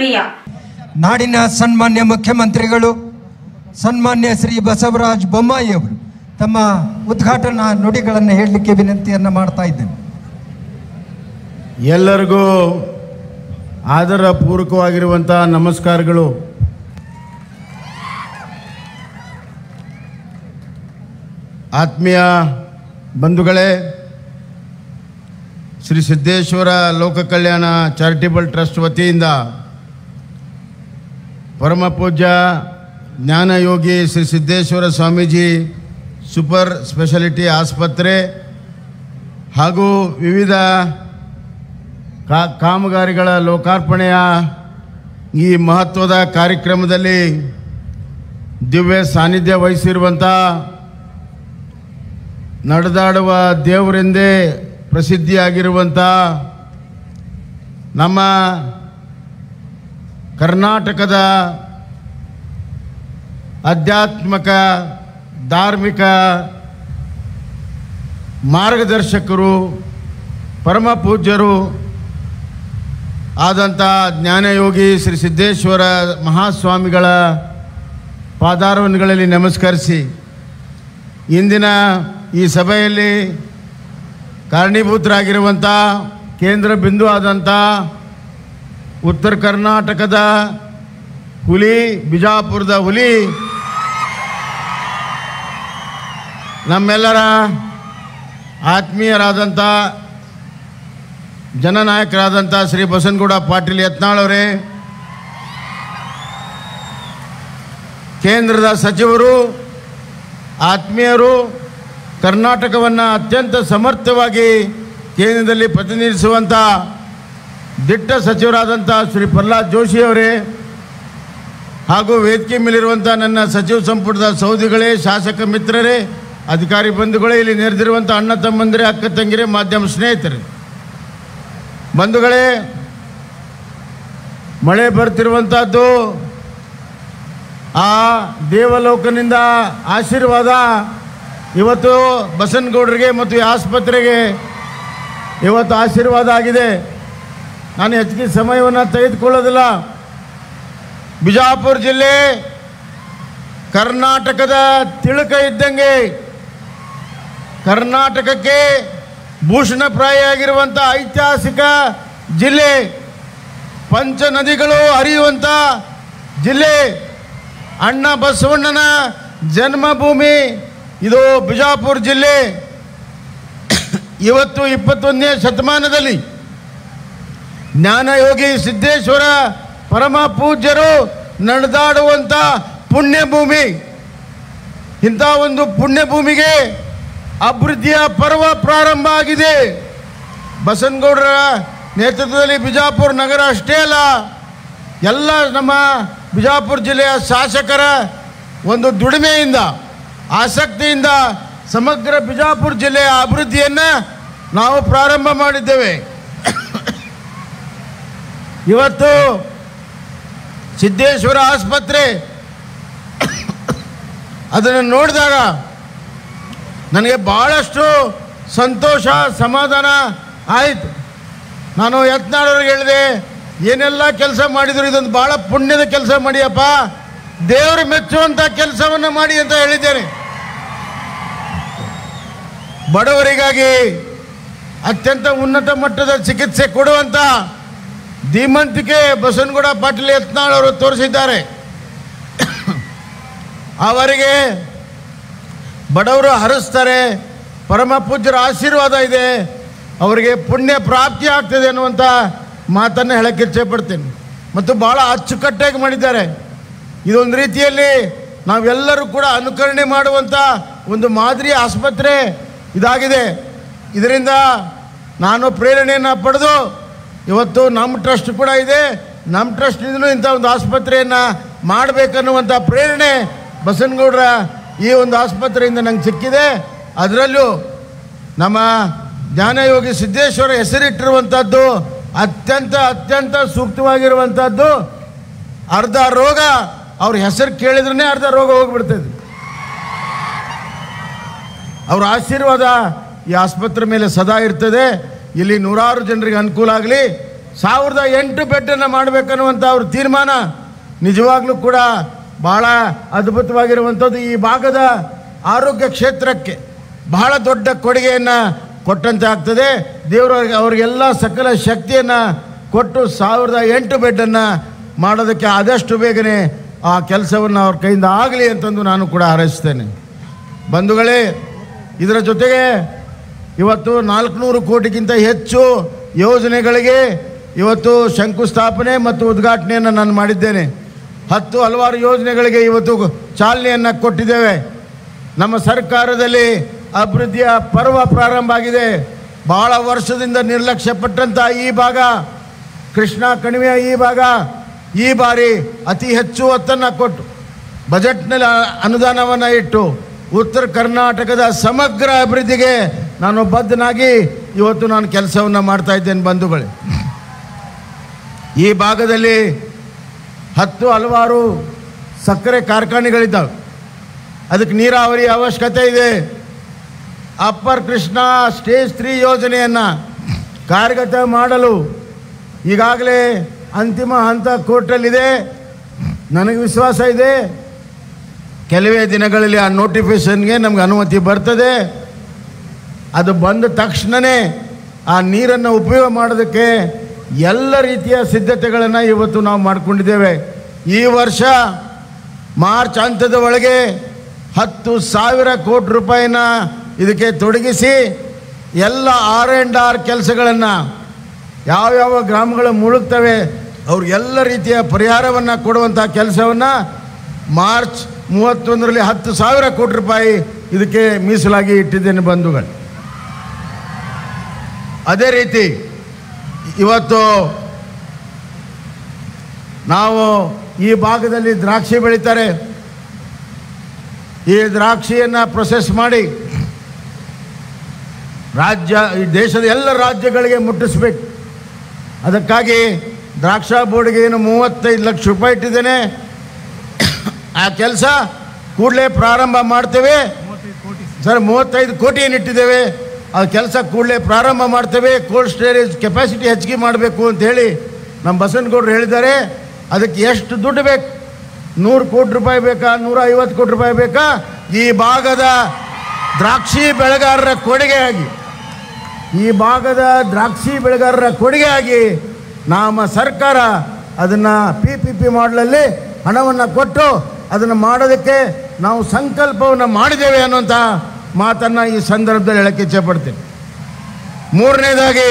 ಪ್ರಿಯ ನಾಡಿನ ಸನ್ಮಾನ್ಯ ಮುಖ್ಯಮಂತ್ರಿಗಳು ಸನ್ಮಾನ್ಯ ಶ್ರೀ ಬಸವರಾಜ ಬೊಮ್ಮಾಯಿ ಅವರು ತಮ್ಮ ಉದ್ಘಾಟನಾ ನುಡಿಗಳನ್ನು ಹೇಳಲಿಕ್ಕೆ ವಿನಂತಿಯನ್ನು ಮಾಡ್ತಾ ಇದ್ದೇನೆ ಎಲ್ಲರಿಗೂ ಆದರ ಪೂರ್ವಕವಾಗಿರುವಂಥ ನಮಸ್ಕಾರಗಳು ಆತ್ಮೀಯ ಬಂಧುಗಳೇ ಶ್ರೀ ಸಿದ್ದೇಶ್ವರ ಲೋಕ ಕಲ್ಯಾಣ ಚಾರಿಟೇಬಲ್ ಟ್ರಸ್ಟ್ ವತಿಯಿಂದ ಪರಮ ಪೂಜ್ಯ ಜ್ಞಾನಯೋಗಿ ಶ್ರೀ ಸಿದ್ದೇಶ್ವರ ಸ್ವಾಮೀಜಿ ಸೂಪರ್ ಸ್ಪೆಷಾಲಿಟಿ ಆಸ್ಪತ್ರೆ ಹಾಗೂ ವಿವಿಧ ಕಾ ಕಾಮಗಾರಿಗಳ ಲೋಕಾರ್ಪಣೆಯ ಈ ಮಹತ್ವದ ಕಾರ್ಯಕ್ರಮದಲ್ಲಿ ದಿವ್ಯ ಸಾನ್ನಿಧ್ಯ ವಹಿಸಿರುವಂಥ ನಡೆದಾಡುವ ದೇವರೆಂದೇ ಪ್ರಸಿದ್ಧಿಯಾಗಿರುವಂಥ ನಮ್ಮ ಕರ್ನಾಟಕದ ಆಧ್ಯಾತ್ಮಿಕ ಧಾರ್ಮಿಕ ಮಾರ್ಗದರ್ಶಕರು ಪರಮ ಪೂಜ್ಯರು ಆದಂಥ ಜ್ಞಾನಯೋಗಿ ಶ್ರೀ ಸಿದ್ದೇಶ್ವರ ಮಹಾಸ್ವಾಮಿಗಳ ಪಾದಾರವನ್ನುಗಳಲ್ಲಿ ನಮಸ್ಕರಿಸಿ ಇಂದಿನ ಈ ಸಭೆಯಲ್ಲಿ ಕಾರಣೀಭೂತರಾಗಿರುವಂಥ ಕೇಂದ್ರ ಬಿಂದು ಆದಂಥ ಉತ್ತರ ಕರ್ನಾಟಕದ ಹುಲಿ ಬಿಜಾಪುರದ ಹುಲಿ ನಮ್ಮೆಲ್ಲರ ಆತ್ಮೀಯರಾದಂಥ ಜನನಾಯಕರಾದಂಥ ಶ್ರೀ ಬಸನಗೌಡ ಪಾಟೀಲ್ ಯತ್ನಾಳ್ ಅವರೇ ಕೇಂದ್ರದ ಸಚಿವರು ಆತ್ಮೀಯರು ಕರ್ನಾಟಕವನ್ನು ಅತ್ಯಂತ ಸಮರ್ಥವಾಗಿ ಕೇಂದ್ರದಲ್ಲಿ ಪ್ರತಿನಿಧಿಸುವಂಥ ದಿಟ್ಟ ಸಚಿವರಾದಂಥ ಶ್ರೀ ಪ್ರಹ್ಲಾದ್ ಜೋಶಿ ಅವರೇ ಹಾಗೂ ವೇದಿಕೆ ಮೇಲಿರುವಂಥ ನನ್ನ ಸಚಿವ ಸಂಪುಟದ ಸೌದಿಗಳೇ ಶಾಸಕ ಮಿತ್ರರೇ ಅಧಿಕಾರಿ ಬಂಧುಗಳೇ ಇಲ್ಲಿ ನೆರೆದಿರುವಂಥ ಅಣ್ಣ ತಮ್ಮಂದಿರೇ ಅಕ್ಕ ತಂಗಿರೇ ಮಾಧ್ಯಮ ಸ್ನೇಹಿತರೆ ಬಂಧುಗಳೇ ಮಳೆ ಬರ್ತಿರುವಂಥದ್ದು ಆ ದೇವಲೋಕನಿಂದ ಆಶೀರ್ವಾದ ಇವತ್ತು ಬಸನಗೌಡರಿಗೆ ಮತ್ತು ಈ ಆಸ್ಪತ್ರೆಗೆ ಇವತ್ತು ಆಶೀರ್ವಾದ ಆಗಿದೆ ನಾನು ಹೆಚ್ಚಿಗೆ ಸಮಯವನ್ನು ತೆಗೆದುಕೊಳ್ಳೋದಿಲ್ಲ ಬಿಜಾಪುರ ಜಿಲ್ಲೆ ಕರ್ನಾಟಕದ ತಿಳುಕ ಇದ್ದಂಗೆ ಕರ್ನಾಟಕಕ್ಕೆ ಭೂಷಣಪ್ರಾಯಿಯಾಗಿರುವಂಥ ಐತಿಹಾಸಿಕ ಜಿಲ್ಲೆ ಪಂಚ ನದಿಗಳು ಹರಿಯುವಂಥ ಜಿಲ್ಲೆ ಅಣ್ಣ ಬಸವಣ್ಣನ ಜನ್ಮಭೂಮಿ ಇದು ಬಿಜಾಪುರ ಜಿಲ್ಲೆ ಇವತ್ತು ಇಪ್ಪತ್ತೊಂದನೇ ಶತಮಾನದಲ್ಲಿ ಜ್ಞಾನಯೋಗಿ ಸಿದ್ದೇಶ್ವರ ಪರಮ ಪೂಜ್ಯರು ನಡೆದಾಡುವಂಥ ಪುಣ್ಯಭೂಮಿ ಇಂಥ ಒಂದು ಪುಣ್ಯಭೂಮಿಗೆ ಅಭಿವೃದ್ಧಿಯ ಪರ್ವ ಪ್ರಾರಂಭ ಆಗಿದೆ ಬಸನಗೌಡರ ನೇತೃತ್ವದಲ್ಲಿ ಬಿಜಾಪುರ ನಗರ ಅಷ್ಟೇ ಅಲ್ಲ ಎಲ್ಲ ನಮ್ಮ ಬಿಜಾಪುರ ಜಿಲ್ಲೆಯ ಶಾಸಕರ ಒಂದು ದುಡಿಮೆಯಿಂದ ಆಸಕ್ತಿಯಿಂದ ಸಮಗ್ರ ಬಿಜಾಪುರ ಜಿಲ್ಲೆಯ ಅಭಿವೃದ್ಧಿಯನ್ನು ನಾವು ಪ್ರಾರಂಭ ಮಾಡಿದ್ದೇವೆ ಇವತ್ತು ಸಿದ್ದೇಶ್ವರ ಆಸ್ಪತ್ರೆ ಅದನ್ನು ನೋಡಿದಾಗ ನನಗೆ ಭಾಳಷ್ಟು ಸಂತೋಷ ಸಮಾಧಾನ ಆಯಿತು ನಾನು ಯತ್ನಾಳವ್ರಿಗೆ ಹೇಳಿದೆ ಏನೆಲ್ಲ ಕೆಲಸ ಮಾಡಿದ್ರು ಇದೊಂದು ಭಾಳ ಪುಣ್ಯದ ಕೆಲಸ ಮಾಡಿಯಪ್ಪ ದೇವರು ಮೆಚ್ಚುವಂಥ ಕೆಲಸವನ್ನು ಮಾಡಿ ಅಂತ ಹೇಳಿದ್ದೇನೆ ಬಡವರಿಗಾಗಿ ಅತ್ಯಂತ ಉನ್ನತ ಮಟ್ಟದ ಚಿಕಿತ್ಸೆ ಕೊಡುವಂಥ ಧೀಮಂತಿಕೆ ಬಸವನಗೌಡ ಪಾಟೀಲ್ ಯತ್ನಾಳ್ ಅವರು ತೋರಿಸಿದ್ದಾರೆ ಅವರಿಗೆ ಬಡವರು ಹರಿಸ್ತಾರೆ ಪರಮ ಪೂಜ್ಯರ ಆಶೀರ್ವಾದ ಇದೆ ಅವರಿಗೆ ಪುಣ್ಯ ಪ್ರಾಪ್ತಿ ಆಗ್ತದೆ ಅನ್ನುವಂಥ ಮಾತನ್ನು ಹೇಳಕ್ಕೆ ಇಚ್ಛೆಪಡ್ತೀನಿ ಮತ್ತು ಭಾಳ ಅಚ್ಚುಕಟ್ಟಾಗಿ ಮಾಡಿದ್ದಾರೆ ಇದೊಂದು ರೀತಿಯಲ್ಲಿ ನಾವೆಲ್ಲರೂ ಕೂಡ ಅನುಕರಣೆ ಮಾಡುವಂಥ ಒಂದು ಮಾದರಿ ಆಸ್ಪತ್ರೆ ಇದಾಗಿದೆ ಇದರಿಂದ ನಾನು ಪ್ರೇರಣೆಯನ್ನು ಪಡೆದು ಇವತ್ತು ನಮ್ಮ ಟ್ರಸ್ಟ್ ಕೂಡ ಇದೆ ನಮ್ಮ ಟ್ರಸ್ಟ್ನಿಂದಲೂ ಇಂಥ ಒಂದು ಆಸ್ಪತ್ರೆಯನ್ನು ಮಾಡಬೇಕನ್ನುವಂಥ ಪ್ರೇರಣೆ ಬಸನಗೌಡರ ಈ ಒಂದು ಆಸ್ಪತ್ರೆಯಿಂದ ನಂಗೆ ಸಿಕ್ಕಿದೆ ಅದರಲ್ಲೂ ನಮ್ಮ ಜ್ಞಾನಯೋಗಿ ಸಿದ್ದೇಶ್ವರ ಹೆಸರಿಟ್ಟಿರುವಂಥದ್ದು ಅತ್ಯಂತ ಅತ್ಯಂತ ಸೂಕ್ತವಾಗಿರುವಂಥದ್ದು ಅರ್ಧ ರೋಗ ಅವ್ರ ಹೆಸರು ಕೇಳಿದ್ರೇ ಅರ್ಧ ರೋಗ ಹೋಗ್ಬಿಡ್ತದೆ ಅವ್ರ ಆಶೀರ್ವಾದ ಈ ಆಸ್ಪತ್ರೆ ಮೇಲೆ ಸದಾ ಇರ್ತದೆ ಇಲ್ಲಿ ನೂರಾರು ಜನರಿಗೆ ಅನುಕೂಲ ಆಗಲಿ ಸಾವಿರದ ಎಂಟು ಬೆಡ್ಡನ್ನು ಮಾಡಬೇಕನ್ನುವಂಥ ಅವ್ರ ತೀರ್ಮಾನ ನಿಜವಾಗ್ಲೂ ಕೂಡ ಬಹಳ ಅದ್ಭುತವಾಗಿರುವಂಥದ್ದು ಈ ಭಾಗದ ಆರೋಗ್ಯ ಕ್ಷೇತ್ರಕ್ಕೆ ಬಹಳ ದೊಡ್ಡ ಕೊಡುಗೆಯನ್ನು ಕೊಟ್ಟಂತೆ ಆಗ್ತದೆ ದೇವರು ಅವ್ರಿಗೆ- ಅವ್ರಿಗೆಲ್ಲ ಸಕಲ ಶಕ್ತಿಯನ್ನು ಕೊಟ್ಟು ಸಾವಿರದ ಎಂಟು ಬೆಡ್ಡನ್ನು ಮಾಡೋದಕ್ಕೆ ಆದಷ್ಟು ಬೇಗನೆ ಆ ಕೆಲಸವನ್ನು ಅವ್ರ ಕೈಯಿಂದ ಆಗಲಿ ಅಂತಂದು ನಾನು ಕೂಡ ಹಾರೈಸ್ತೇನೆ ಬಂಧುಗಳೇ ಇದರ ಜೊತೆಗೆ ಇವತ್ತು ನಾಲ್ಕುನೂರು ಕೋಟಿಗಿಂತ ಹೆಚ್ಚು ಯೋಜನೆಗಳಿಗೆ ಇವತ್ತು ಶಂಕುಸ್ಥಾಪನೆ ಮತ್ತು ಉದ್ಘಾಟನೆಯನ್ನು ನಾನು ಮಾಡಿದ್ದೇನೆ ಹತ್ತು ಹಲವಾರು ಯೋಜನೆಗಳಿಗೆ ಇವತ್ತು ಚಾಲನೆಯನ್ನು ಕೊಟ್ಟಿದ್ದೇವೆ ನಮ್ಮ ಸರ್ಕಾರದಲ್ಲಿ ಅಭಿವೃದ್ಧಿಯ ಪರ್ವ ಪ್ರಾರಂಭ ಆಗಿದೆ ಬಹಳ ವರ್ಷದಿಂದ ನಿರ್ಲಕ್ಷ್ಯಪಟ್ಟಂಥ ಈ ಭಾಗ ಕೃಷ್ಣ ಕಣಿವೆಯ ಈ ಭಾಗ ಈ ಬಾರಿ ಅತಿ ಹೆಚ್ಚು ಒತ್ತನ್ನು ಕೊಟ್ಟು ಬಜೆಟ್ನಲ್ಲಿ ಅ- ಅನುದಾನವನ್ನು ಇಟ್ಟು ಉತ್ತರ ಕರ್ನಾಟಕದ ಸಮಗ್ರ ಅಭಿವೃದ್ಧಿಗೆ ನಾನು ಬದ್ಧನಾಗಿ ಇವತ್ತು ನಾನು ಕೆಲಸವನ್ನು ಮಾಡ್ತಾ ಇದ್ದೇನೆ ಬಂಧುಗಳೇ ಈ ಭಾಗದಲ್ಲಿ ಹತ್ತು ಹಲವಾರು ಸಕ್ಕರೆ ಕಾರ್ಖಾನೆಗಳಿದ್ದಾವೆ ಅದಕ್ಕೆ ನೀರಾವರಿ ಅವಶ್ಯಕತೆ ಇದೆ ಅಪ್ಪರ್ ಕೃಷ್ಣ ಸ್ಟೇಜ್ ತ್ರೀ ಯೋಜನೆಯನ್ನು ಕಾರ್ಯಗತ ಮಾಡಲು ಈಗಾಗಲೇ ಅಂತಿಮ ಹಂತ ಕೋರ್ಟಲ್ಲಿದೆ ನನಗೆ ವಿಶ್ವಾಸ ಇದೆ ಕೆಲವೇ ದಿನಗಳಲ್ಲಿ ಆ ನೋಟಿಫಿಕೇಷನ್ಗೆ ನಮ್ಗೆ ಅನುಮತಿ ಬರ್ತದೆ ಅದು ಬಂದ ತಕ್ಷಣವೇ ಆ ನೀರನ್ನು ಉಪಯೋಗ ಮಾಡೋದಕ್ಕೆ ಎಲ್ಲ ರೀತಿಯ ಸಿದ್ಧತೆಗಳನ್ನು ಇವತ್ತು ನಾವು ಮಾಡಿಕೊಂಡಿದ್ದೇವೆ ಈ ವರ್ಷ ಮಾರ್ಚ್ ಹಂತದ ಒಳಗೆ ಹತ್ತು ಸಾವಿರ ಕೋಟಿ ರೂಪಾಯಿನ ಇದಕ್ಕೆ ತೊಡಗಿಸಿ ಎಲ್ಲ ಆರ್ ಆ್ಯಂಡ್ ಆರ್ ಕೆಲಸಗಳನ್ನು ಯಾವ್ಯಾವ ಗ್ರಾಮಗಳು ಮುಳುಗ್ತವೆ ಅವ್ರಿಗೆಲ್ಲ ರೀತಿಯ ಪರಿಹಾರವನ್ನು ಕೊಡುವಂಥ ಕೆಲಸವನ್ನು ಮಾರ್ಚ್ ಮೂವತ್ತೊಂದರಲ್ಲಿ ಹತ್ತು ಸಾವಿರ ಕೋಟಿ ರೂಪಾಯಿ ಇದಕ್ಕೆ ಮೀಸಲಾಗಿ ಇಟ್ಟಿದ್ದೇನೆ ಬಂಧುಗಳು ಅದೇ ರೀತಿ ಇವತ್ತು ನಾವು ಈ ಭಾಗದಲ್ಲಿ ದ್ರಾಕ್ಷಿ ಬೆಳೀತಾರೆ ಈ ದ್ರಾಕ್ಷಿಯನ್ನು ಪ್ರೊಸೆಸ್ ಮಾಡಿ ರಾಜ್ಯ ಈ ದೇಶದ ಎಲ್ಲ ರಾಜ್ಯಗಳಿಗೆ ಮುಟ್ಟಿಸ್ಬೇಕು ಅದಕ್ಕಾಗಿ ದ್ರಾಕ್ಷಾ ಬೋರ್ಡ್ಗೆ ಏನು ಮೂವತ್ತೈದು ಲಕ್ಷ ರೂಪಾಯಿ ಇಟ್ಟಿದ್ದೇನೆ ಆ ಕೆಲಸ ಕೂಡಲೇ ಪ್ರಾರಂಭ ಮಾಡ್ತೇವೆ ಸರ್ ಮೂವತ್ತೈದು ಕೋಟಿ ಏನು ಇಟ್ಟಿದ್ದೇವೆ ಆ ಕೆಲಸ ಕೂಡಲೇ ಪ್ರಾರಂಭ ಮಾಡ್ತೇವೆ ಕೋಲ್ಡ್ ಸ್ಟೋರೇಜ್ ಕೆಪಾಸಿಟಿ ಹೆಚ್ಚಿಗೆ ಮಾಡಬೇಕು ಅಂತ ಹೇಳಿ ನಮ್ಮ ಬಸವನಗೌಡರು ಹೇಳಿದ್ದಾರೆ ಅದಕ್ಕೆ ಎಷ್ಟು ದುಡ್ಡು ಬೇಕು ನೂರು ಕೋಟಿ ರೂಪಾಯಿ ಬೇಕಾ ನೂರ ಐವತ್ತು ಕೋಟಿ ರೂಪಾಯಿ ಬೇಕಾ ಈ ಭಾಗದ ದ್ರಾಕ್ಷಿ ಬೆಳೆಗಾರರ ಕೊಡುಗೆಯಾಗಿ ಈ ಭಾಗದ ದ್ರಾಕ್ಷಿ ಬೆಳೆಗಾರರ ಕೊಡುಗೆಯಾಗಿ ನಮ್ಮ ಸರ್ಕಾರ ಅದನ್ನು ಪಿ ಪಿ ಪಿ ಮಾಡಲಲ್ಲಿ ಹಣವನ್ನು ಕೊಟ್ಟು ಅದನ್ನು ಮಾಡೋದಕ್ಕೆ ನಾವು ಸಂಕಲ್ಪವನ್ನು ಮಾಡಿದ್ದೇವೆ ಅನ್ನುವಂಥ ಮಾತನ್ನು ಈ ಸಂದರ್ಭದಲ್ಲಿ ಹೇಳಕ್ಕೆ ಇಚ್ಛೆಪಡ್ತೀನಿ ಮೂರನೇದಾಗಿ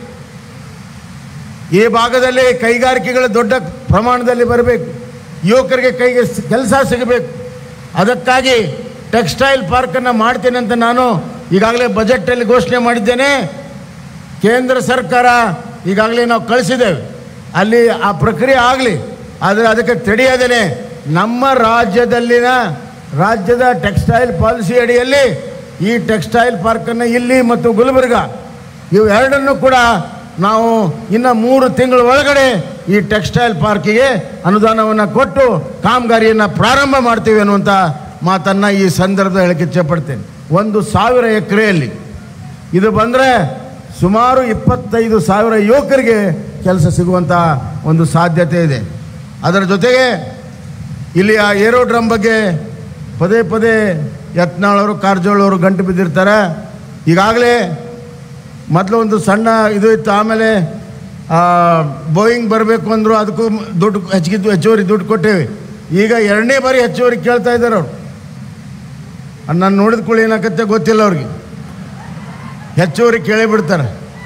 ಈ ಭಾಗದಲ್ಲಿ ಕೈಗಾರಿಕೆಗಳು ದೊಡ್ಡ ಪ್ರಮಾಣದಲ್ಲಿ ಬರಬೇಕು ಯುವಕರಿಗೆ ಕೈಗೆ ಕೆಲಸ ಸಿಗಬೇಕು ಅದಕ್ಕಾಗಿ ಟೆಕ್ಸ್ಟೈಲ್ ಪಾರ್ಕನ್ನು ಮಾಡ್ತೇನೆ ಅಂತ ನಾನು ಈಗಾಗಲೇ ಬಜೆಟಲ್ಲಿ ಘೋಷಣೆ ಮಾಡಿದ್ದೇನೆ ಕೇಂದ್ರ ಸರ್ಕಾರ ಈಗಾಗಲೇ ನಾವು ಕಳಿಸಿದ್ದೇವೆ ಅಲ್ಲಿ ಆ ಪ್ರಕ್ರಿಯೆ ಆಗಲಿ ಆದರೆ ಅದಕ್ಕೆ ತಡೆಯದೇನೆ ನಮ್ಮ ರಾಜ್ಯದಲ್ಲಿನ ರಾಜ್ಯದ ಟೆಕ್ಸ್ಟೈಲ್ ಪಾಲಿಸಿ ಅಡಿಯಲ್ಲಿ ಈ ಟೆಕ್ಸ್ಟೈಲ್ ಪಾರ್ಕನ್ನು ಇಲ್ಲಿ ಮತ್ತು ಗುಲ್ಬರ್ಗ ಇವು ಎರಡನ್ನೂ ಕೂಡ ನಾವು ಇನ್ನು ಮೂರು ತಿಂಗಳ ಒಳಗಡೆ ಈ ಟೆಕ್ಸ್ಟೈಲ್ ಪಾರ್ಕಿಗೆ ಅನುದಾನವನ್ನು ಕೊಟ್ಟು ಕಾಮಗಾರಿಯನ್ನು ಪ್ರಾರಂಭ ಮಾಡ್ತೀವಿ ಅನ್ನುವಂಥ ಮಾತನ್ನು ಈ ಸಂದರ್ಭದಲ್ಲಿ ಹೇಳಕ್ಕೆ ಇಚ್ಛೆಪಡ್ತೇನೆ ಒಂದು ಸಾವಿರ ಎಕರೆಯಲ್ಲಿ ಇದು ಬಂದರೆ ಸುಮಾರು ಇಪ್ಪತ್ತೈದು ಸಾವಿರ ಯುವಕರಿಗೆ ಕೆಲಸ ಸಿಗುವಂಥ ಒಂದು ಸಾಧ್ಯತೆ ಇದೆ ಅದರ ಜೊತೆಗೆ ಇಲ್ಲಿ ಆ ಏರೋಡ್ರಮ್ ಬಗ್ಗೆ ಪದೇ ಪದೇ ಯತ್ನಾಳವರು ಕಾರಜೋಳವರು ಗಂಟು ಬಿದ್ದಿರ್ತಾರೆ ಈಗಾಗಲೇ ಮೊದಲು ಒಂದು ಸಣ್ಣ ಇದು ಇತ್ತು ಆಮೇಲೆ ಬೋಯಿಂಗ್ ಬರಬೇಕು ಅಂದರು ಅದಕ್ಕೂ ಮ್- ದುಡ್ಡು ಹೆಚ್ಚಿಗೆ ಹೆಚ್ಚುವರಿ ದುಡ್ಡು ಕೊಟ್ಟೇವೆ ಈಗ ಎರಡನೇ ಬಾರಿ ಹೆಚ್ಚುವರಿ ಕೇಳ್ತಾ ಇದ್ದಾರೆ ಅವರು ನಾನು ನೋಡಿದ ಕೂಡಲೇ ಏನಾಗತ್ತೆ ಗೊತ್ತಿಲ್ಲ ಅವ್ರಿಗೆ ಹೆಚ್ಚುವರಿ ಕೇಳೇ ಬಿಡ್ತಾರೆ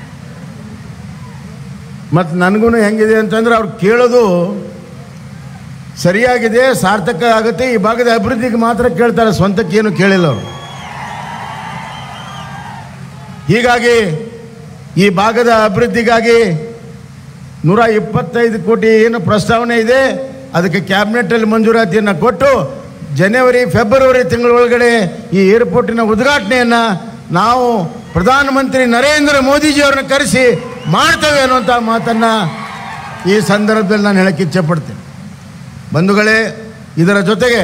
ಮತ್ತು ನನಗೂ ಹೆಂಗಿದೆ ಅಂತಂದ್ರೆ ಅವ್ರು ಕೇಳೋದು ಸರಿಯಾಗಿದೆ ಸಾರ್ಥಕ ಆಗುತ್ತೆ ಈ ಭಾಗದ ಅಭಿವೃದ್ಧಿಗೆ ಮಾತ್ರ ಕೇಳ್ತಾರೆ ಸ್ವಂತಕ್ಕೇನು ಕೇಳಿಲ್ಲ ಅವರು ಹೀಗಾಗಿ ಈ ಭಾಗದ ಅಭಿವೃದ್ಧಿಗಾಗಿ ನೂರ ಇಪ್ಪತ್ತೈದು ಕೋಟಿ ಏನು ಪ್ರಸ್ತಾವನೆ ಇದೆ ಅದಕ್ಕೆ ಕ್ಯಾಬಿನೆಟ್ಟಲ್ಲಿ ಮಂಜೂರಾತಿಯನ್ನು ಕೊಟ್ಟು ಜನವರಿ ಫೆಬ್ರವರಿ ತಿಂಗಳೊಳಗಡೆ ಈ ಏರ್ಪೋರ್ಟಿನ ಉದ್ಘಾಟನೆಯನ್ನು ನಾವು ಪ್ರಧಾನಮಂತ್ರಿ ನರೇಂದ್ರ ಮೋದಿಜಿಯವ್ರನ್ನ ಕರೆಸಿ ಮಾಡ್ತೇವೆ ಅನ್ನುವಂಥ ಮಾತನ್ನು ಈ ಸಂದರ್ಭದಲ್ಲಿ ನಾನು ಹೇಳಕ್ಕೆ ಇಚ್ಛೆಪಡ್ತೇನೆ ಬಂಧುಗಳೇ ಇದರ ಜೊತೆಗೆ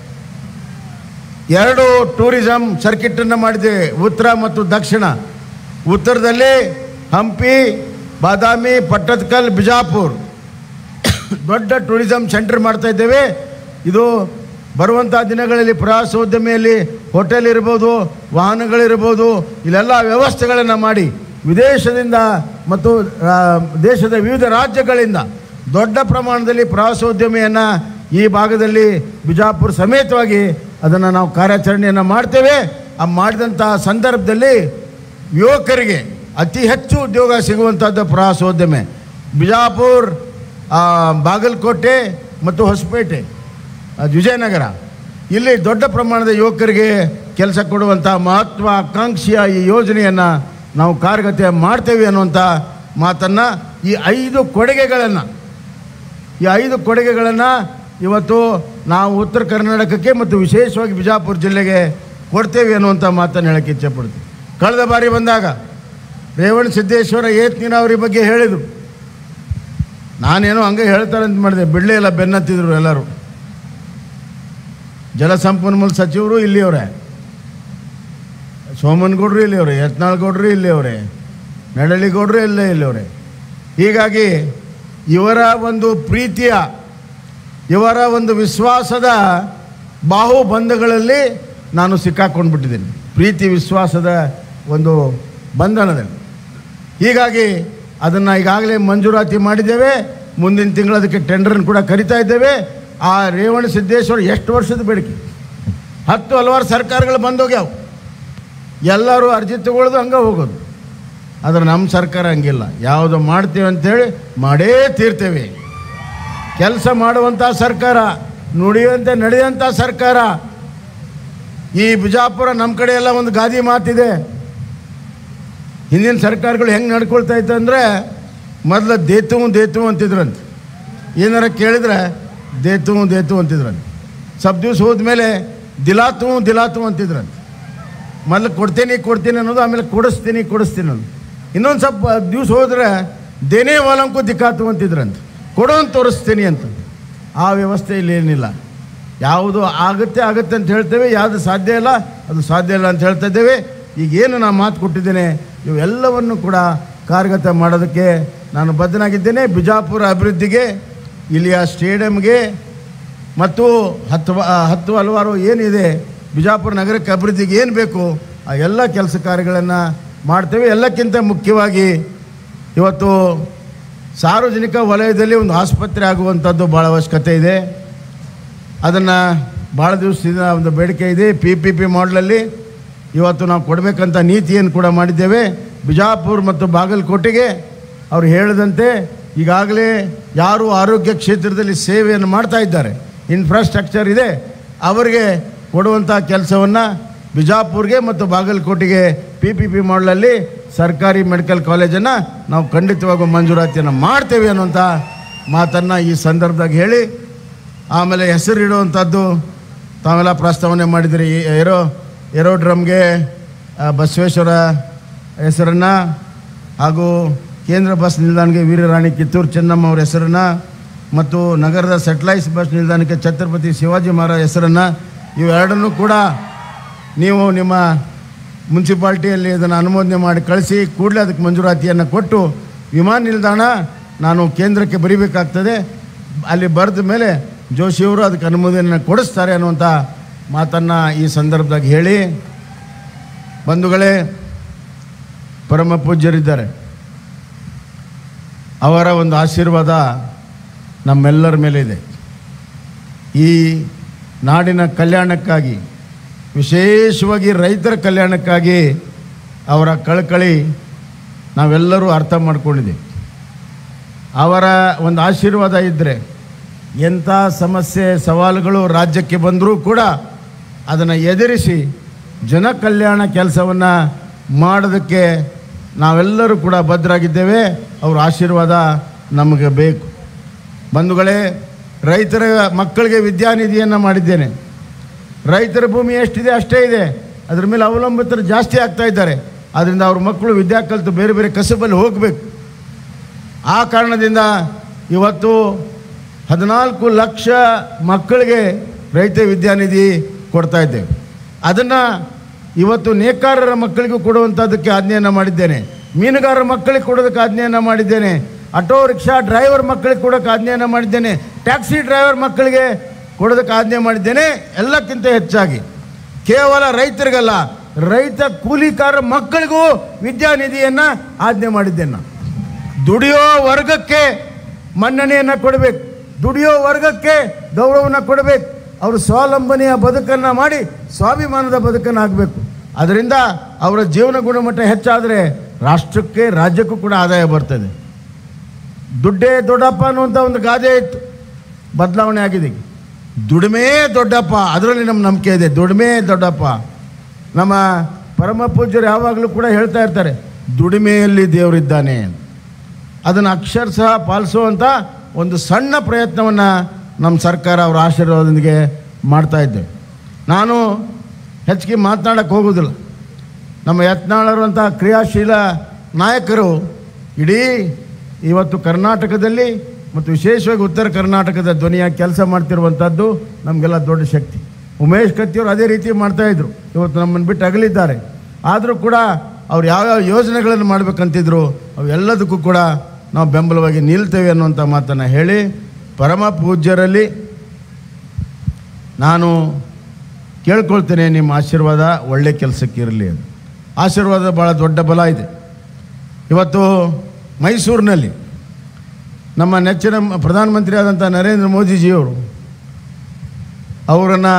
ಎರಡು ಟೂರಿಸಂ ಸರ್ಕಿಟನ್ನು ಮಾಡಿದ್ದೇವೆ ಉತ್ತರ ಮತ್ತು ದಕ್ಷಿಣ ಉತ್ತರದಲ್ಲಿ ಹಂಪಿ ಬಾದಾಮಿ ಪಟ್ಟದಕಲ್ ಬಿಜಾಪುರ್ ದೊಡ್ಡ ಟೂರಿಸಂ ಸೆಂಟರ್ ಮಾಡ್ತಾ ಇದ್ದೇವೆ ಇದು ಬರುವಂಥ ದಿನಗಳಲ್ಲಿ ಪ್ರವಾಸೋದ್ಯಮಿಯಲ್ಲಿ ಹೋಟೆಲ್ ಇರ್ಬೋದು ವಾಹನಗಳಿರ್ಬೋದು ಇಲ್ಲೆಲ್ಲ ವ್ಯವಸ್ಥೆಗಳನ್ನು ಮಾಡಿ ವಿದೇಶದಿಂದ ಮತ್ತು ಆ, ದೇಶದ ವಿವಿಧ ರಾಜ್ಯಗಳಿಂದ ದೊಡ್ಡ ಪ್ರಮಾಣದಲ್ಲಿ ಪ್ರವಾಸೋದ್ಯಮಿಯನ್ನು ಈ ಭಾಗದಲ್ಲಿ ಬಿಜಾಪುರ ಸಮೇತವಾಗಿ ಅದನ್ನು ನಾವು ಕಾರ್ಯಾಚರಣೆಯನ್ನು ಮಾಡ್ತೇವೆ ಆ ಮಾಡಿದಂಥ ಸಂದರ್ಭದಲ್ಲಿ ಯುವಕರಿಗೆ ಅತಿ ಹೆಚ್ಚು ಉದ್ಯೋಗ ಸಿಗುವಂಥದ್ದು ಪ್ರವಾಸೋದ್ಯಮ ಬಿಜಾಪುರ್ ಆ, ಬಾಗಲಕೋಟೆ ಮತ್ತು ಹೊಸಪೇಟೆ ಆ, ವಿಜಯನಗರ ಇಲ್ಲಿ ದೊಡ್ಡ ಪ್ರಮಾಣದ ಯುವಕರಿಗೆ ಕೆಲಸ ಕೊಡುವಂಥ ಮಹತ್ವಾಕಾಂಕ್ಷಿಯ ಈ ಯೋಜನೆಯನ್ನು ನಾವು ಕಾರ್ಯಗತ ಮಾಡ್ತೇವೆ ಅನ್ನುವಂಥ ಮಾತನ್ನು ಈ ಐದು ಕೊಡುಗೆಗಳನ್ನು ಈ ಐದು ಕೊಡುಗೆಗಳನ್ನು ಇವತ್ತು ನಾವು ಉತ್ತರ ಕರ್ನಾಟಕಕ್ಕೆ ಮತ್ತು ವಿಶೇಷವಾಗಿ ಬಿಜಾಪುರ ಜಿಲ್ಲೆಗೆ ಕೊಡ್ತೇವೆ ಅನ್ನುವಂಥ ಮಾತನ್ನು ಹೇಳಕ್ಕೆ ಇಚ್ಛೆಪಡ್ತೀವಿ ಕಳೆದ ಬಾರಿ ಬಂದಾಗ ರೇವಣ ಸಿದ್ದೇಶ್ವರ ಏತ್ ನೀರಾವರಿ ಬಗ್ಗೆ ಹೇಳಿದರು ನಾನೇನೋ ಹಂಗೆ ಹೇಳ್ತಾರೆ ಅಂತ ಮಾಡಿದೆ ಬಿಡಲೇ ಇಲ್ಲ ಬೆನ್ನತ್ತಿದ್ರು ಎಲ್ಲರೂ ಜಲಸಂಪನ್ಮೂಲ ಸಚಿವರು ಇಲ್ಲಿಯವರೇ ಸೋಮನಗೌಡರು ಇಲ್ಲಿಯವರೇ ಯತ್ನಾಳ್ಗೌಡರು ಇಲ್ಲಿಯವರೇ ನಡಳಿಗೌಡರು ಇಲ್ಲೇ ಇಲ್ಲಿಯವರೇ ಹೀಗಾಗಿ ಇವರ ಒಂದು ಪ್ರೀತಿಯ ಇವರ ಒಂದು ವಿಶ್ವಾಸದ ಬಾಹುಬಂಧಗಳಲ್ಲಿ ನಾನು ಸಿಕ್ಕಾಕೊಂಡು ಬಿಟ್ಟಿದ್ದೀನಿ ಪ್ರೀತಿ ವಿಶ್ವಾಸದ ಒಂದು ಬಂಧನದಲ್ಲಿ ಹೀಗಾಗಿ ಅದನ್ನು ಈಗಾಗಲೇ ಮಂಜೂರಾತಿ ಮಾಡಿದ್ದೇವೆ ಮುಂದಿನ ತಿಂಗಳು ಅದಕ್ಕೆ ಟೆಂಡರ್ನ ಕೂಡ ಕರಿತಾ ಇದ್ದೇವೆ ಆ ರೇವಣ ಸಿದ್ದೇಶ್ವರ ಎಷ್ಟು ವರ್ಷದ ಬೇಡಿಕೆ ಹತ್ತು ಹಲವಾರು ಸರ್ಕಾರಗಳು ಬಂದೋಗ್ಯಾವ ಎಲ್ಲರೂ ಅರ್ಜಿ ತಗೊಳ್ಳೋದು ಹಂಗೆ ಹೋಗೋದು ಆದರೆ ನಮ್ಮ ಸರ್ಕಾರ ಹಂಗಿಲ್ಲ ಯಾವುದು ಮಾಡ್ತೀವಿ ಅಂತೇಳಿ ಮಾಡೇ ತೀರ್ತೇವೆ ಕೆಲಸ ಮಾಡುವಂಥ ಸರ್ಕಾರ ನುಡಿಯುವಂತೆ ನಡೆಯುವಂಥ ಸರ್ಕಾರ ಈ ಬಿಜಾಪುರ ನಮ್ಮ ಕಡೆ ಎಲ್ಲ ಒಂದು ಗಾದಿ ಮಾತಿದೆ ಹಿಂದಿನ ಸರ್ಕಾರಗಳು ಹೆಂಗೆ ನಡ್ಕೊಳ್ತಾ ಇತ್ತು ಅಂದರೆ ಮೊದಲು ದೇತು ದೇತು ಅಂತಿದ್ರಂತೆ ಏನಾರ ಕೇಳಿದ್ರೆ ದೇತು ದೇತು ಅಂತಿದ್ರಂತೆ ಸ್ವಲ್ಪ ದಿವ್ಸ ಹೋದ್ಮೇಲೆ ದಿಲಾತು ದಿಲಾತು ಅಂತಿದ್ರಂತೆ ಮೊದಲು ಕೊಡ್ತೀನಿ ಕೊಡ್ತೀನಿ ಅನ್ನೋದು ಆಮೇಲೆ ಕೊಡಿಸ್ತೀನಿ ಕೊಡಿಸ್ತೀನಿ ಅನ್ನೋದು ಇನ್ನೊಂದು ಸ್ವಲ್ಪ ದಿವ್ಸ ಹೋದ್ರೆ ದೇನೇ ವಾಲಂಕು ದಿಕ್ಕಾತು ಅಂತಿದ್ರಂತೆ ಕೊಡೋನ್ ತೋರಿಸ್ತೀನಿ ಅಂತ ಆ ವ್ಯವಸ್ಥೆ ಇಲ್ಲಿ ಏನಿಲ್ಲ ಯಾವುದು ಆಗುತ್ತೆ ಆಗುತ್ತೆ ಅಂತ ಹೇಳ್ತೇವೆ ಯಾವುದು ಸಾಧ್ಯ ಇಲ್ಲ ಅದು ಸಾಧ್ಯ ಇಲ್ಲ ಅಂತ ಹೇಳ್ತಾ ಇದ್ದೇವೆ ಈಗೇನು ನಾನು ಮಾತು ಕೊಟ್ಟಿದ್ದೇನೆ ಇವೆಲ್ಲವನ್ನು ಕೂಡ ಕಾರ್ಯಗತ ಮಾಡೋದಕ್ಕೆ ನಾನು ಬದ್ಧನಾಗಿದ್ದೇನೆ ಬಿಜಾಪುರ ಅಭಿವೃದ್ಧಿಗೆ ಇಲ್ಲಿಯ ಸ್ಟೇಡಿಯಂಗೆ ಮತ್ತು ಹತ್ತು ವ- ಹತ್ತು ಹಲವಾರು ಏನಿದೆ ಬಿಜಾಪುರ ನಗರಕ್ಕೆ ಅಭಿವೃದ್ಧಿಗೆ ಏನು ಬೇಕು ಆ ಎಲ್ಲ ಕೆಲಸ ಕಾರ್ಯಗಳನ್ನು ಮಾಡ್ತೇವೆ ಎಲ್ಲಕ್ಕಿಂತ ಮುಖ್ಯವಾಗಿ ಇವತ್ತು ಸಾರ್ವಜನಿಕ ವಲಯದಲ್ಲಿ ಒಂದು ಆಸ್ಪತ್ರೆ ಆಗುವಂಥದ್ದು ಭಾಳ ಅವಶ್ಯಕತೆ ಇದೆ ಅದನ್ನು ಭಾಳ ದಿವಸದಿಂದ ಒಂದು ಬೇಡಿಕೆ ಇದೆ ಪಿ ಪಿ ಪಿ ಮಾಡಲಲ್ಲಿ ಇವತ್ತು ನಾವು ಕೊಡಬೇಕಂತ ನೀತಿಯನ್ನು ಕೂಡ ಮಾಡಿದ್ದೇವೆ ಬಿಜಾಪುರ ಮತ್ತು ಬಾಗಲಕೋಟೆಗೆ ಅವರು ಹೇಳಿದಂತೆ ಈಗಾಗಲೇ ಯಾರು ಆರೋಗ್ಯ ಕ್ಷೇತ್ರದಲ್ಲಿ ಸೇವೆಯನ್ನು ಮಾಡ್ತಾ ಇದ್ದಾರೆ ಇನ್ಫ್ರಾಸ್ಟ್ರಕ್ಚರ್ ಇದೆ ಅವರಿಗೆ ಕೊಡುವಂಥ ಕೆಲಸವನ್ನು ಬಿಜಾಪುರ್ಗೆ ಮತ್ತು ಬಾಗಲಕೋಟೆಗೆ ಪಿ ಪಿ ಪಿ ಮಾಡಲಲ್ಲಿ ಸರ್ಕಾರಿ ಮೆಡಿಕಲ್ ಕಾಲೇಜನ್ನು ನಾವು ಖಂಡಿತವಾಗೂ ಮಂಜೂರಾತಿಯನ್ನು ಮಾಡ್ತೇವೆ ಅನ್ನುವಂಥ ಮಾತನ್ನು ಈ ಸಂದರ್ಭದಾಗ ಹೇಳಿ ಆಮೇಲೆ ಹೆಸರಿಡುವಂಥದ್ದು ತಾವೆಲ್ಲ ಪ್ರಸ್ತಾವನೆ ಮಾಡಿದಿರಿ ಈ ಏರೋ ಏರೋಡ್ರಮ್ಗೆ ಆ, ಬಸವೇಶ್ವರ ಹೆಸರನ್ನು ಹಾಗೂ ಕೇಂದ್ರ ಬಸ್ ನಿಲ್ದಾಣಕ್ಕೆ ವೀರರಾಣಿ ಕಿತ್ತೂರು ಚೆನ್ನಮ್ಮ ಅವರ ಹೆಸರನ್ನು ಮತ್ತು ನಗರದ ಸೆಟ್ಲೈಸ್ ಬಸ್ ನಿಲ್ದಾಣಕ್ಕೆ ಛತ್ರಪತಿ ಶಿವಾಜಿ ಮಹಾರಾಜ್ ಹೆಸರನ್ನು ಇವೆರಡನ್ನೂ ಕೂಡ ನೀವು ನಿಮ್ಮ ಮುನ್ಸಿಪಾಲ್ಟಿಯಲ್ಲಿ ಇದನ್ನು ಅನುಮೋದನೆ ಮಾಡಿ ಕಳಿಸಿ ಕೂಡಲೇ ಅದಕ್ಕೆ ಮಂಜೂರಾತಿಯನ್ನು ಕೊಟ್ಟು ವಿಮಾನ ನಿಲ್ದಾಣ ನಾನು ಕೇಂದ್ರಕ್ಕೆ ಬರೀಬೇಕಾಗ್ತದೆ ಅಲ್ಲಿ ಬರೆದ ಮೇಲೆ ಜೋಶಿಯವರು ಅದಕ್ಕೆ ಅನುಮೋದನೆಯನ್ನು ಕೊಡಿಸ್ತಾರೆ ಅನ್ನುವಂಥ ಮಾತನ್ನು ಈ ಸಂದರ್ಭದಾಗ ಹೇಳಿ ಬಂಧುಗಳೇ ಪರಮ ಪೂಜ್ಯರಿದ್ದಾರೆ ಅವರ ಒಂದು ಆಶೀರ್ವಾದ ನಮ್ಮೆಲ್ಲರ ಮೇಲೆ ಇದೆ ಈ ನಾಡಿನ ಕಲ್ಯಾಣಕ್ಕಾಗಿ ವಿಶೇಷವಾಗಿ ರೈತರ ಕಲ್ಯಾಣಕ್ಕಾಗಿ ಅವರ ಕಳಕಳಿ ನಾವೆಲ್ಲರೂ ಅರ್ಥ ಮಾಡ್ಕೊಂಡಿದ್ದೀವಿ ಅವರ ಒಂದು ಆಶೀರ್ವಾದ ಇದ್ದರೆ ಎಂಥ ಸಮಸ್ಯೆ ಸವಾಲುಗಳು ರಾಜ್ಯಕ್ಕೆ ಬಂದರೂ ಕೂಡ ಅದನ್ನು ಎದುರಿಸಿ ಜನ ಕಲ್ಯಾಣ ಕೆಲಸವನ್ನು ಮಾಡೋದಕ್ಕೆ ನಾವೆಲ್ಲರೂ ಕೂಡ ಭದ್ರಾಗಿದ್ದೇವೆ ಅವರ ಆಶೀರ್ವಾದ ನಮಗೆ ಬೇಕು ಬಂಧುಗಳೇ ರೈತರ ಮಕ್ಕಳಿಗೆ ವಿದ್ಯಾನಿಧಿಯನ್ನು ಮಾಡಿದ್ದೇನೆ ರೈತರ ಭೂಮಿ ಎಷ್ಟಿದೆ ಅಷ್ಟೇ ಇದೆ ಅದ್ರ ಮೇಲೆ ಅವಲಂಬಿತರು ಜಾಸ್ತಿ ಆಗ್ತಾ ಇದ್ದಾರೆ ಆದ್ದರಿಂದ ಅವ್ರ ಮಕ್ಕಳು ವಿದ್ಯಾ ಕಲಿತು ಬೇರೆ ಬೇರೆ ಕಸಬಲ್ಲಿ ಹೋಗಬೇಕು ಆ ಕಾರಣದಿಂದ ಇವತ್ತು ಹದಿನಾಲ್ಕು ಲಕ್ಷ ಮಕ್ಕಳಿಗೆ ರೈತ ವಿದ್ಯಾನಿಧಿ ಕೊಡ್ತಾ ಇದ್ದೇವೆ ಅದನ್ನು ಇವತ್ತು ನೇಕಾರರ ಮಕ್ಕಳಿಗೂ ಕೊಡುವಂಥದ್ದಕ್ಕೆ ಆಜ್ಞೆಯನ್ನು ಮಾಡಿದ್ದೇನೆ ಮೀನುಗಾರರ ಮಕ್ಕಳಿಗೆ ಕೊಡೋದಕ್ಕೆ ಆಜ್ಞೆಯನ್ನು ಮಾಡಿದ್ದೇನೆ ಆಟೋ ರಿಕ್ಷಾ ಡ್ರೈವರ್ ಮಕ್ಕಳಿಗೆ ಕೊಡೋಕೆ ಆಜ್ಞೆಯನ್ನು ಮಾಡಿದ್ದೇನೆ ಟ್ಯಾಕ್ಸಿ ಡ್ರೈವರ್ ಮಕ್ಕಳಿಗೆ ಕೊಡೋದಕ್ಕೆ ಆಜ್ಞೆ ಮಾಡಿದ್ದೇನೆ ಎಲ್ಲಕ್ಕಿಂತ ಹೆಚ್ಚಾಗಿ ಕೇವಲ ರೈತರಿಗಲ್ಲ ರೈತ ಕೂಲಿಕಾರ ಮಕ್ಕಳಿಗೂ ವಿದ್ಯಾನಿಧಿಯನ್ನು ಆಜ್ಞೆ ಮಾಡಿದ್ದೇನೆ ನಾನು ದುಡಿಯೋ ವರ್ಗಕ್ಕೆ ಮನ್ನಣೆಯನ್ನು ಕೊಡಬೇಕು ದುಡಿಯೋ ವರ್ಗಕ್ಕೆ ಗೌರವವನ್ನು ಕೊಡಬೇಕು ಅವರು ಸ್ವಾವಲಂಬನೆಯ ಬದುಕನ್ನು ಮಾಡಿ ಸ್ವಾಭಿಮಾನದ ಬದುಕನ್ನು ಆಗಬೇಕು ಅದರಿಂದ ಅವರ ಜೀವನ ಗುಣಮಟ್ಟ ಹೆಚ್ಚಾದರೆ ರಾಷ್ಟ್ರಕ್ಕೆ ರಾಜ್ಯಕ್ಕೂ ಕೂಡ ಆದಾಯ ಬರ್ತದೆ ದುಡ್ಡೇ ದೊಡ್ಡಪ್ಪ ಅನ್ನುವಂಥ ಒಂದು ಗಾದೆ ಇತ್ತು ಬದಲಾವಣೆ ಆಗಿದೆ ಈಗ. ದುಡಿಮೆ ದೊಡ್ಡಪ್ಪ ಅದರಲ್ಲಿ ನಮ್ಮ ನಂಬಿಕೆ ಇದೆ ದುಡಿಮೆ ದೊಡ್ಡಪ್ಪ ನಮ್ಮ ಪರಮ ಪೂಜ್ಯರು ಯಾವಾಗಲೂ ಕೂಡ ಹೇಳ್ತಾ ಇರ್ತಾರೆ ದುಡಿಮೆಯಲ್ಲಿ ದೇವರಿದ್ದಾನೆ ಅದನ್ನು ಅಕ್ಷರಶಃ ಪಾಲಿಸುವಂಥ ಒಂದು ಸಣ್ಣ ಪ್ರಯತ್ನವನ್ನು ನಮ್ಮ ಸರ್ಕಾರ ಅವರ ಆಶೀರ್ವಾದದೊಂದಿಗೆ ಮಾಡ್ತಾ ಇದ್ದೇವೆ ನಾನು ಹೆಚ್ಚಿಗೆ ಮಾತನಾಡಕ್ಕೆ ಹೋಗೋದಿಲ್ಲ ನಮ್ಮ ಯತ್ನಾಳರುವಂಥ ಕ್ರಿಯಾಶೀಲ ನಾಯಕರು ಇಡೀ ಇವತ್ತು ಕರ್ನಾಟಕದಲ್ಲಿ ಮತ್ತು ವಿಶೇಷವಾಗಿ ಉತ್ತರ ಕರ್ನಾಟಕದ ಧ್ವನಿಯಾಗಿ ಕೆಲಸ ಮಾಡ್ತಿರುವಂಥದ್ದು ನಮಗೆಲ್ಲ ದೊಡ್ಡ ಶಕ್ತಿ ಉಮೇಶ್ ಕತ್ತಿಯವರು ಅದೇ ರೀತಿ ಮಾಡ್ತಾಯಿದ್ರು ಇವತ್ತು ನಮ್ಮನ್ನು ಬಿಟ್ಟು ಅಗಲಿದ್ದಾರೆ ಆದರೂ ಕೂಡ ಅವ್ರು ಯಾವ್ಯಾವ ಯೋಜನೆಗಳನ್ನು ಮಾಡಬೇಕಂತಿದ್ರು ಅವೆಲ್ಲದಕ್ಕೂ ಕೂಡ ನಾವು ಬೆಂಬಲವಾಗಿ ನಿಲ್ತೇವೆ ಅನ್ನುವಂಥ ಮಾತನ್ನು ಹೇಳಿ ಪರಮ ಪೂಜ್ಯರಲ್ಲಿ ನಾನು ಕೇಳ್ಕೊಳ್ತೇನೆ ನಿಮ್ಮ ಆಶೀರ್ವಾದ ಒಳ್ಳೆ ಕೆಲಸಕ್ಕೆ ಇರಲಿ ಅಂತ ಆಶೀರ್ವಾದ ಭಾಳ ದೊಡ್ಡ ಬಲ ಇದೆ ಇವತ್ತು ಮೈಸೂರಿನಲ್ಲಿ ನಮ್ಮ ನೆಚ್ಚಿನ ಮ- ಪ್ರಧಾನಮಂತ್ರಿ ಆದಂಥ ನರೇಂದ್ರ ಮೋದಿಜಿಯವರು ಅವರನ್ನು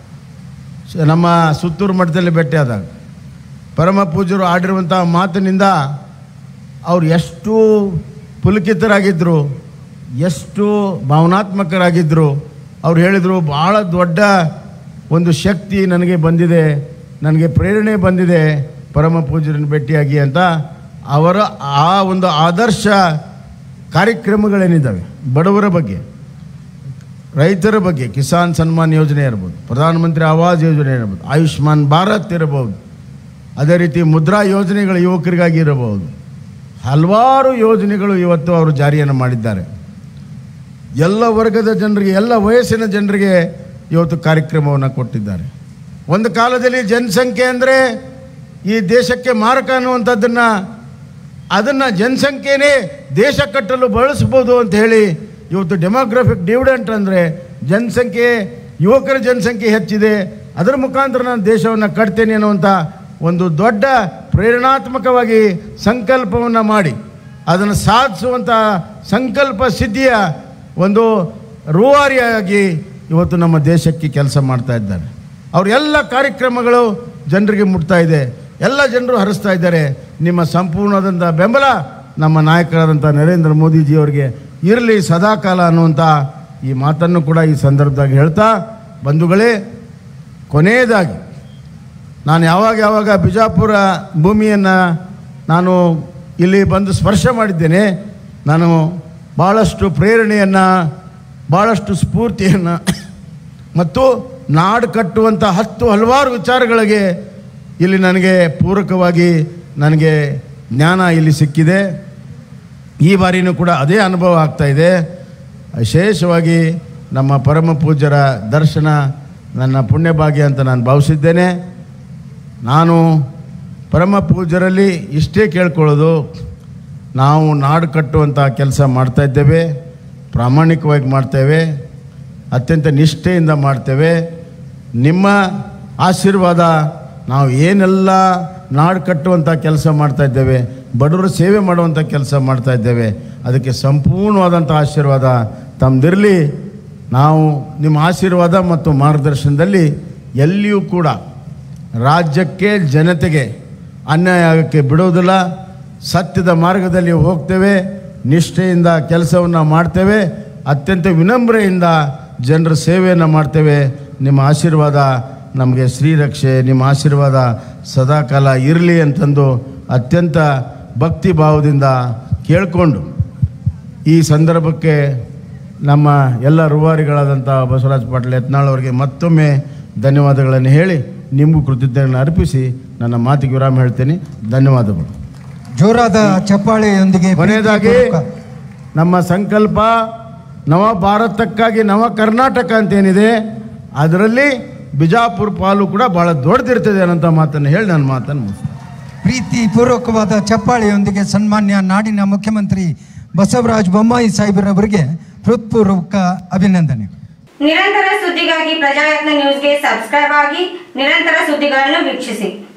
ಶ- ನಮ್ಮ ಸುತ್ತೂರು ಮಠದಲ್ಲಿ ಭೇಟಿಯಾದಾಗ ಪರಮ ಪೂಜ್ಯರು ಆಡಿರುವಂಥ ಮಾತಿನಿಂದ ಅವ್ರು ಎಷ್ಟು ಪುಲಕಿತರಾಗಿದ್ದರು ಎಷ್ಟು ಭಾವನಾತ್ಮಕರಾಗಿದ್ದರು ಅವ್ರು ಹೇಳಿದರು ಭಾಳ ದೊಡ್ಡ ಒಂದು ಶಕ್ತಿ ನನಗೆ ಬಂದಿದೆ ನನಗೆ ಪ್ರೇರಣೆ ಬಂದಿದೆ ಪರಮ ಪೂಜ್ಯರನ್ನು ಭೇಟಿಯಾಗಿ ಅಂತ ಅವರ ಆ ಒಂದು ಆದರ್ಶ ಕಾರ್ಯಕ್ರಮಗಳೇನಿದ್ದಾವೆ ಬಡವರ ಬಗ್ಗೆ ರೈತರ ಬಗ್ಗೆ ಕಿಸಾನ್ ಸನ್ಮಾನ್ ಯೋಜನೆ ಇರ್ಬೋದು ಪ್ರಧಾನಮಂತ್ರಿ ಆವಾಸ್ ಯೋಜನೆ ಇರ್ಬೋದು ಆಯುಷ್ಮಾನ್ ಭಾರತ್ ಇರಬಹುದು ಅದೇ ರೀತಿ ಮುದ್ರಾ ಯೋಜನೆಗಳು ಯುವಕರಿಗಾಗಿ ಇರಬಹುದು ಹಲವಾರು ಯೋಜನೆಗಳು ಇವತ್ತು ಅವರು ಜಾರಿಯನ್ನು ಮಾಡಿದ್ದಾರೆ ಎಲ್ಲ ವರ್ಗದ ಜನರಿಗೆ ಎಲ್ಲ ವಯಸ್ಸಿನ ಜನರಿಗೆ ಇವತ್ತು ಕಾರ್ಯಕ್ರಮವನ್ನು ಕೊಟ್ಟಿದ್ದಾರೆ ಒಂದು ಕಾಲದಲ್ಲಿ ಜನಸಂಖ್ಯೆ ಅಂದರೆ ಈ ದೇಶಕ್ಕೆ ಮಾರಕ ಅನ್ನುವಂಥದ್ದನ್ನು ಅದನ್ನು ಜನಸಂಖ್ಯೆನೇ ದೇಶ ಕಟ್ಟಲು ಬಳಸ್ಬೋದು ಅಂತ ಹೇಳಿ ಇವತ್ತು ಡೆಮೋಗ್ರಫಿಕ್ ಡಿವಿಡೆಂಟ್ ಅಂದರೆ ಜನಸಂಖ್ಯೆ ಯುವಕರ ಜನಸಂಖ್ಯೆ ಹೆಚ್ಚಿದೆ ಅದರ ಮುಖಾಂತರ ನಾನು ದೇಶವನ್ನು ಕಟ್ತೇನೆ ಅನ್ನುವಂಥ ಒಂದು ದೊಡ್ಡ ಪ್ರೇರಣಾತ್ಮಕವಾಗಿ ಸಂಕಲ್ಪವನ್ನು ಮಾಡಿ ಅದನ್ನು ಸಾಧಿಸುವಂಥ ಸಂಕಲ್ಪ ಸಿದ್ಧಿಯ ಒಂದು ರೂವಾರಿಯಾಗಿ ಇವತ್ತು ನಮ್ಮ ದೇಶಕ್ಕೆ ಕೆಲಸ ಮಾಡ್ತಾ ಇದ್ದಾರೆ ಅವ್ರ ಎಲ್ಲ ಕಾರ್ಯಕ್ರಮಗಳು ಜನರಿಗೆ ಮುಟ್ತಾ ಇದೆ ಎಲ್ಲ ಜನರು ಹರಿಸ್ತಾ ಇದ್ದಾರೆ ನಿಮ್ಮ ಸಂಪೂರ್ಣವಾದಂಥ ಬೆಂಬಲ ನಮ್ಮ ನಾಯಕರಾದಂಥ ನರೇಂದ್ರ ಮೋದಿಜಿಯವರಿಗೆ ಇರಲಿ ಸದಾಕಾಲ ಅನ್ನುವಂಥ ಈ ಮಾತನ್ನು ಕೂಡ ಈ ಸಂದರ್ಭದಾಗ ಹೇಳ್ತಾ ಬಂಧುಗಳೇ ಕೊನೆಯದಾಗಿ ನಾನು ಯಾವಾಗ ಯಾವಾಗ ಬಿಜಾಪುರ ಭೂಮಿಯನ್ನು ನಾನು ಇಲ್ಲಿ ಬಂದು ಸ್ಪರ್ಶ ಮಾಡಿದ್ದೇನೆ ನಾನು ಭಾಳಷ್ಟು ಪ್ರೇರಣೆಯನ್ನು ಭಾಳಷ್ಟು ಸ್ಫೂರ್ತಿಯನ್ನು ಮತ್ತು ನಾಡು ಕಟ್ಟುವಂಥ ಹತ್ತು ಹಲವಾರು ವಿಚಾರಗಳಿಗೆ ಇಲ್ಲಿ ನನಗೆ ಪೂರಕವಾಗಿ ನನಗೆ ಜ್ಞಾನ ಇಲ್ಲಿ ಸಿಕ್ಕಿದೆ ಈ ಬಾರಿನೂ ಕೂಡ ಅದೇ ಅನುಭವ ಆಗ್ತಾ ಇದೆ ವಿಶೇಷವಾಗಿ ನಮ್ಮ ಪರಮ ಪೂಜ್ಯರ ದರ್ಶನ ನನ್ನ ಪುಣ್ಯಭಾಗ್ಯ ಅಂತ ನಾನು ಭಾವಿಸಿದ್ದೇನೆ ನಾನು ಪರಮ ಪೂಜ್ಯರಲ್ಲಿ ಇಷ್ಟೇ ಕೇಳ್ಕೊಳ್ಳೋದು ನಾವು ನಾಡು ಕಟ್ಟುವಂಥ ಕೆಲಸ ಮಾಡ್ತಾ ಇದ್ದೇವೆ ಪ್ರಾಮಾಣಿಕವಾಗಿ ಮಾಡ್ತೇವೆ ಅತ್ಯಂತ ನಿಷ್ಠೆಯಿಂದ ಮಾಡ್ತೇವೆ ನಿಮ್ಮ ಆಶೀರ್ವಾದ ನಾವು ಏನೆಲ್ಲ ನಾಡು ಕಟ್ಟುವಂಥ ಕೆಲಸ ಮಾಡ್ತಾ ಇದ್ದೇವೆ ಬಡವರ ಸೇವೆ ಮಾಡುವಂಥ ಕೆಲಸ ಮಾಡ್ತಾ ಇದ್ದೇವೆ ಅದಕ್ಕೆ ಸಂಪೂರ್ಣವಾದಂಥ ಆಶೀರ್ವಾದ ತಮ್ಮದಿರಲಿ ನಾವು ನಿಮ್ಮ ಆಶೀರ್ವಾದ ಮತ್ತು ಮಾರ್ಗದರ್ಶನದಲ್ಲಿ ಎಲ್ಲಿಯೂ ಕೂಡ ರಾಜ್ಯಕ್ಕೆ ಜನತೆಗೆ ಅನ್ಯಾಯ ಆಗೋಕ್ಕೆ ಬಿಡುವುದಿಲ್ಲ ಸತ್ಯದ ಮಾರ್ಗದಲ್ಲಿ ಹೋಗ್ತೇವೆ ನಿಷ್ಠೆಯಿಂದ ಕೆಲಸವನ್ನು ಮಾಡ್ತೇವೆ ಅತ್ಯಂತ ವಿನಮ್ರೆಯಿಂದ ಜನರ ಸೇವೆಯನ್ನು ಮಾಡ್ತೇವೆ ನಿಮ್ಮ ಆಶೀರ್ವಾದ ನಮಗೆ ಶ್ರೀರಕ್ಷೆ ನಿಮ್ಮ ಆಶೀರ್ವಾದ ಸದಾಕಾಲ ಇರಲಿ ಅಂತಂದು ಅತ್ಯಂತ ಭಕ್ತಿ ಭಾವದಿಂದ ಕೇಳಿಕೊಂಡು ಈ ಸಂದರ್ಭಕ್ಕೆ ನಮ್ಮ ಎಲ್ಲ ರೂವಾರಿಗಳಾದಂಥ ಬಸವರಾಜ ಪಾಟೀಲ್ ಯತ್ನಾಳ್ ಅವರಿಗೆ ಮತ್ತೊಮ್ಮೆ ಧನ್ಯವಾದಗಳನ್ನು ಹೇಳಿ ನಿಮಗೂ ಕೃತಜ್ಞತೆಗಳನ್ನು ಅರ್ಪಿಸಿ ನನ್ನ ಮಾತಿಗೆ ವಿರಾಮ ಹೇಳ್ತೇನೆ ಧನ್ಯವಾದಗಳು ಜೋರಾದ ಚಪ್ಪಾಳೆಯೊಂದಿಗೆ ಕೊನೆಯದಾಗಿ ಪ್ರೀತಿಪೂರ್ವಕ ನಮ್ಮ ಸಂಕಲ್ಪ ನವ ಭಾರತಕ್ಕಾಗಿ ನವ ಕರ್ನಾಟಕ ಅಂತೇನಿದೆ ಅದರಲ್ಲಿ ಬಿಜಾಪುರ ಪಾಲು ಕೂಡ ಭಾಳ ದೊಡ್ಡದಿರ್ತದೆ ಅನ್ನೋಂಥ ಮಾತನ್ನು ಹೇಳಿ ನನ್ನ ಮಾತನ್ನು ಮುಗಿಸ್ತೇನೆ ಪ್ರೀತಿ ಪೂರ್ವಕವಾದ ಚಪ್ಪಾಳೆಯೊಂದಿಗೆ ಸನ್ಮಾನ್ಯ ನಾಡಿನ ಮುಖ್ಯಮಂತ್ರಿ ಬಸವರಾಜ ಬೊಮ್ಮಾಯಿ ಸಾಹೇಬರವರಿಗೆ ಹೃತ್ಪೂರ್ವಕ ಅಭಿನಂದನೆ ನಿರಂತರ ಸುದ್ದಿಗಾಗಿ ಪ್ರಜಾಯತ್ನ ನ್ಯೂಸ್ಗೆ ಸಬ್ಸ್ಕ್ರೈಬ್ ಆಗಿ ನಿರಂತರ ಸುದ್ದಿಗಳನ್ನು ವೀಕ್ಷಿಸಿ